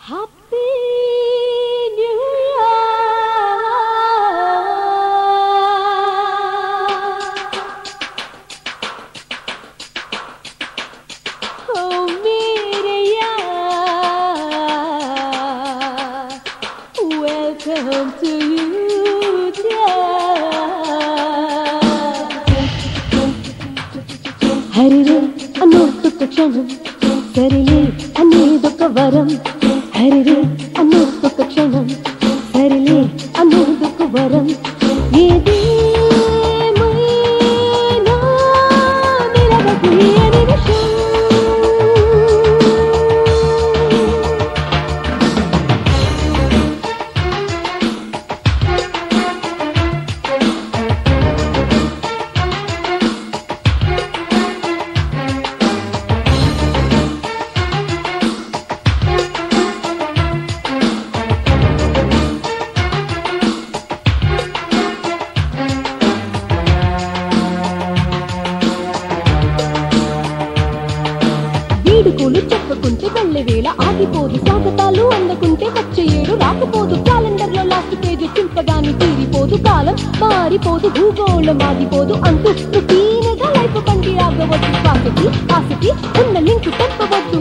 Happy New Year. Oh, मेरे यार, welcome to you, dear. హరిరే అనూసుక క్షణం సరిలే అనేదొక వరం హరిరే అనూసుక క్షణం సరిలే అనేదొక వరం ఏదేమైనా నిలవకు ఈ నిమిషం వీడుకోలు చెప్పుకుంటే వెళ్ళే వేళ ఆగిపోదు స్వాగతాలు అందుకుంటే వచ్చే ఏడు రాకపోదు క్యాలెండర్ లో లాస్ట్ పేజీ చింపగాని తీరిపోదు కాలం మారిపోదు భూగోళం ఆగిపోదు అంటూ రొటీన్గా లైఫ్ బండి ఆగవద్దు శ్వాసకి ఆశకి ఉన్న లింకు తెంపవద్దు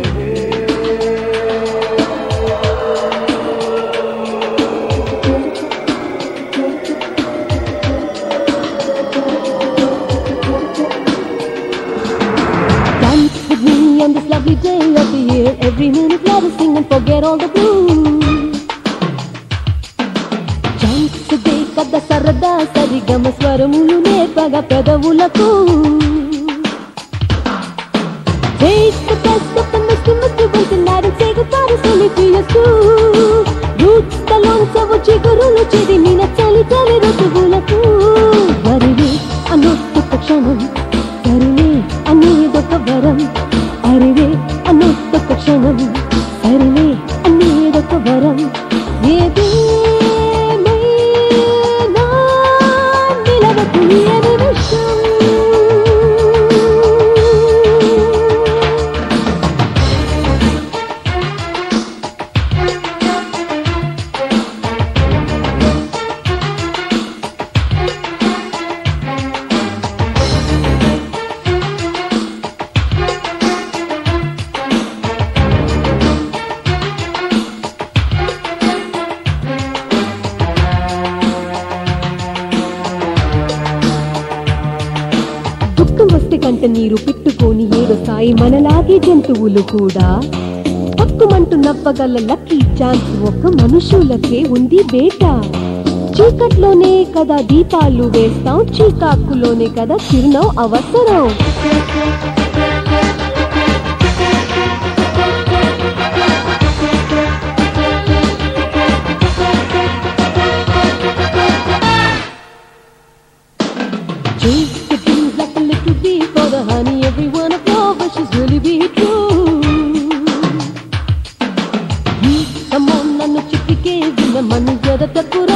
Dance with me on this lovely day of the year. Every minute let us sing and forget all the blues. ఛాన్సుదే కథ సరదా సరిగమ స్వరములు నేర్పగా పెదవులకు Taste the best of the misty misty winter night and say goodbye to silly to your school. Roots తలోంచ వచ్చి గురులు చెదిమిన చలి చలి ఋతువులకు వరివే అనొక్క క్షణం సరివే అనేదొక వరం అరివే అనొక్క క్షణం సరివే అనేదొక వరం ఏదేమైనా నిలవకు ఈ నిమిషం దుఃఖం వస్తే కంట నీరు పెట్టుకొని ఏడొస్తాయి మనలాగే జంతువులు కూడా పక్కుమంటూ నవ్వగల లక్కీ ఛాన్స్ ఒక్క మనుషులకే ఉంది బేట చీకట్లోనే కదా దీపాలు వేస్తాం చీకాకులోనే కదా చిరునవ్వు అవసరం Chase the dreams like a little bee for the honey. Every one of your wishes really be true. ఈ సమ్మో నన్ను చిటికే వినమను ఎద తక్కువ